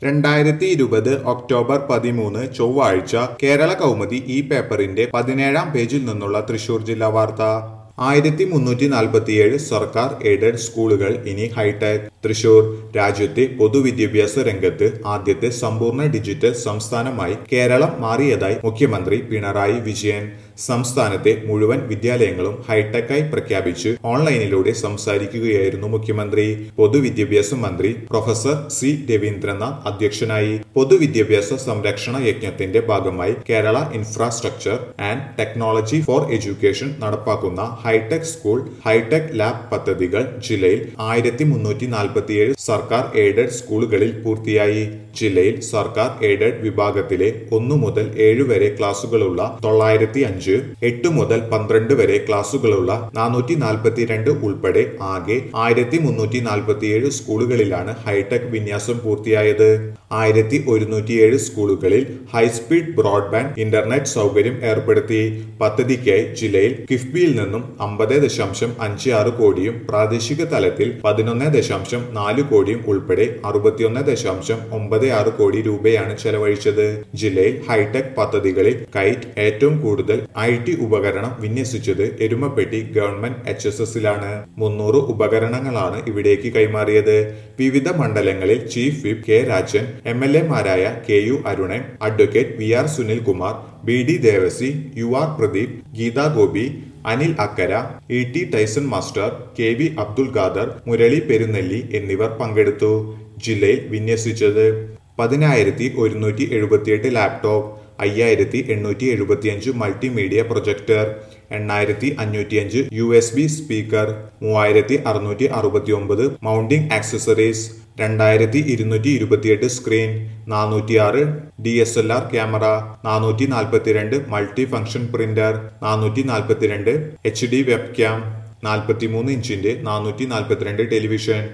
രണ്ടായിരത്തി ഇരുപത് ഒക്ടോബർ പതിമൂന്ന് ചൊവ്വാഴ്ച കേരള കൗമുദി ഈ പേപ്പറിന്റെ പതിനേഴാം പേജിൽ നിന്നുള്ള തൃശൂർ ജില്ലാ വാർത്ത ആയിരത്തി മുന്നൂറ്റി നാൽപ്പത്തിയേഴ് സർക്കാർ എയ്ഡഡ് സ്കൂളുകൾ ഇനി ഹൈടെക് തൃശൂർ രാജ്യത്തെ പൊതുവിദ്യാഭ്യാസ രംഗത്ത് ആദ്യത്തെ സമ്പൂർണ്ണ ഡിജിറ്റൽ സംസ്ഥാനമായി കേരളം മാറിയതായി മുഖ്യമന്ത്രി പിണറായി വിജയൻ സംസ്ഥാനത്തെ മുഴുവൻ വിദ്യാലയങ്ങളും ഹൈടെക്കായി പ്രഖ്യാപിച്ച് ഓൺലൈനിലൂടെ സംസാരിക്കുകയായിരുന്നു മുഖ്യമന്ത്രി പൊതുവിദ്യാഭ്യാസ മന്ത്രി പ്രൊഫസർ സി രവീന്ദ്രനാഥ് അധ്യക്ഷനായി പൊതുവിദ്യാഭ്യാസ സംരക്ഷണ യജ്ഞത്തിന്റെ ഭാഗമായി Kerala infrastructure and technology for education നടപ്പാക്കുന്ന ഹൈടെക് സ്കൂൾ ഹൈടെക് ലാബ് പദ്ധതികൾ ജില്ലയിൽ ആയിരത്തി മുന്നൂറ്റി നാൽപ്പത്തിയേഴ് സർക്കാർ എയ്ഡഡ് സ്കൂളുകളിൽ പൂർത്തിയായി ജില്ലയിൽ സർക്കാർ എയ്ഡഡ് വിഭാഗത്തിലെ ഒന്നു മുതൽ ഏഴ് വരെ ക്ലാസുകളുള്ള തൊള്ളായിരത്തി അഞ്ച് എട്ട് മുതൽ പന്ത്രണ്ട് വരെ ക്ലാസുകളുള്ള നാനൂറ്റി നാൽപ്പത്തിരണ്ട് ഉൾപ്പെടെ ആകെ ആയിരത്തി മുന്നൂറ്റി നാൽപ്പത്തിയേഴ് സ്കൂളുകളിലാണ് ഹൈടെക് വിന്യാസം പൂർത്തിയായത് ആയിരത്തി ഒരുന്നൂറ്റിയേഴ് സ്കൂളുകളിൽ ഹൈസ്പീഡ് ബ്രോഡ്ബാൻഡ് ഇന്റർനെറ്റ് സൗകര്യം ഏർപ്പെടുത്തി പദ്ധതിക്കായി ജില്ലയിൽ കിഫ്ബിയിൽ നിന്നും അമ്പത് ദശാംശം അഞ്ച് ആറ് കോടിയും പ്രാദേശിക തലത്തിൽ പതിനൊന്ന് ദശാംശം നാല് കോടിയും ഉൾപ്പെടെ അറുപത്തിയൊന്ന് ദശാംശം ഒമ്പത് ആറ് കോടി രൂപയാണ് ചെലവഴിച്ചത് ജില്ലയിൽ ഹൈടെക് പദ്ധതികളിൽ കൈറ്റ് ഏറ്റവും കൂടുതൽ ഐ ടി ഉപകരണം വിന്യസിച്ചത് എരുമപ്പെട്ടി ഗവൺമെന്റ് എച്ച് എസ് എസിലാണ് മുന്നൂറ് ഉപകരണങ്ങളാണ് ഇവിടേക്ക് കൈമാറിയത് വിവിധ മണ്ഡലങ്ങളിൽ chief whip K Rajan M L എമാരായ K U Arunan advocate V R Sunilkumar B D Devasy U R Pradeep Geetha Gopi Anil Akkara E T Tyson master K V Abdul Khader Murali Perunnelli എന്നിവർ പങ്കെടുത്തു ജില്ലയിൽ വിന്യസിച്ചത് പതിനായിരത്തി ഒരുന്നൂറ്റി എഴുപത്തിയെട്ട് ലാപ്ടോപ്പ് അയ്യായിരത്തി എണ്ണൂറ്റി എഴുപത്തിയഞ്ച് മൾട്ടിമീഡിയ പ്രൊജക്ടർ എണ്ണായിരത്തി അഞ്ഞൂറ്റിയഞ്ച് യു എസ് ബി സ്പീക്കർ മൂവായിരത്തി അറുന്നൂറ്റി അറുപത്തി ഒമ്പത് മൗണ്ടിംഗ് ആക്സസറീസ് രണ്ടായിരത്തി ഇരുന്നൂറ്റി ഇരുപത്തിയെട്ട് സ്ക്രീൻ നാനൂറ്റിയാറ് D S L R camera നാനൂറ്റി നാൽപ്പത്തിരണ്ട് മൾട്ടി ഫംഗ്ഷൻ പ്രിന്റർ നാനൂറ്റി നാൽപ്പത്തിരണ്ട് എച്ച് ഡി വെബ് ക്യാം നാൽപ്പത്തിമൂന്ന് ഇഞ്ചിന്റെ നാനൂറ്റി നാൽപ്പത്തിരണ്ട് ടെലിവിഷൻ